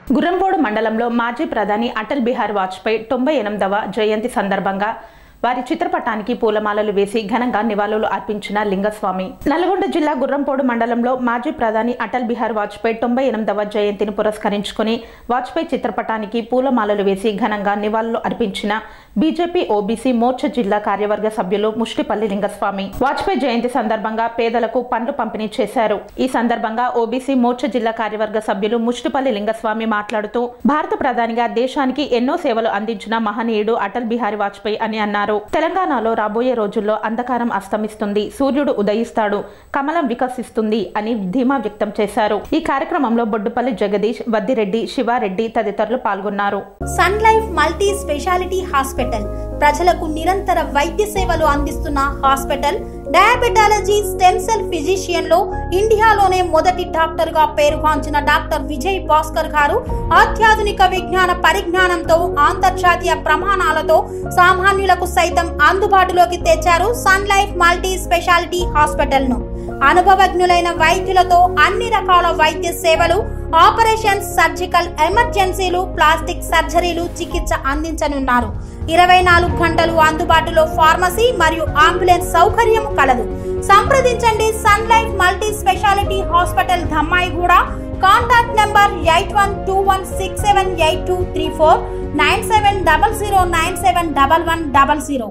గుర్రంపోడు మండలంలో మాజీ ప్రధాని అటల్ బిహారీ వాజ్పేయి తొంభై ఎనిమిదవ జయంతి సందర్భంగా వారి చిత్రపటానికి పూలమాలలు వేసి ఘనంగా నివాళులు అర్పించిన లింగస్వామి నల్గొండ జిల్లా గుర్రంపోడు మండలంలో మాజీ ప్రధాని అటల్ బిహారీ వాజ్పేయి తొంభై ఎనిమిదవ జయంతిని పురస్కరించుకుని వాజ్పేయి చిత్రపటానికి పూలమాలలు వేసి ఘనంగా నివాళులు అర్పించిన బీజేపీ ఓబీసీ మోర్చా జిల్లా కార్యవర్గ సభ్యులు ముష్టిపల్లి లింగస్వామి వాజ్పేయి జయంతి సందర్భంగా పేదలకు పండ్లు పంపిణీ చేశారు ఈ సందర్భంగా ఓబీసీ మోర్చా జిల్లా కార్యవర్గ సభ్యులు ముష్టిపల్లి లింగస్వామి మాట్లాడుతూ భారత ప్రధానిగా దేశానికి ఎన్నో సేవలు అందించిన మహనీయుడు అటల్ బిహారీ వాజ్పేయి అని అన్నారు తెలంగాణలో రాబోయే రోజుల్లో అంధకారం అస్తమిస్తుంది సూర్యుడు ఉదయిస్తాడు కమలం వికసిస్తుంది అని ధీమా వ్యక్తం చేశారు ఈ కార్యక్రమంలో బొడ్డుపల్లి జగదీష్ వద్దిరెడ్డి శివారెడ్డి తదితరులు పాల్గొన్నారు Sun Life multi speciality hospital ప్రజలకు నిరంతర వైద్య సేవలు అందిస్తున్న hospital diabetology stem cell physician లో ఇండియాలోనే మొదటి డాక్టర్ గా పేరుగాంచిన డాక్టర్ విజయ్ భాస్కర్ గారు అత్యాధునిక విజ్ఞాన పరిజ్ఞానంతో అంతర్జాతీయ ప్రమాణాలతో సామాన్యులకు సైతం అందుబాటులోకి తెచ్చారు Sun Life multi speciality hospital ను అనుభవజ్ఞులైన వైద్యులతో అన్ని రకాల వైద్య సేవలు ఆపరేషన్స్ సర్జికల్ ఎమర్జెన్సీలు ప్లాస్టిక్ సర్జరీలు చికిత్స అందించనున్నారు ఇరవై నాలుగు గంటలు అందుబాటులో ఫార్మసీ మరియు అంబులెన్స్ సౌకర్యం కలదు సంప్రదించండి Sun Life multi speciality hospital Dhammaiguda contact number eight one two one six seven eight two three four nine seven double zero nine seven double one double zero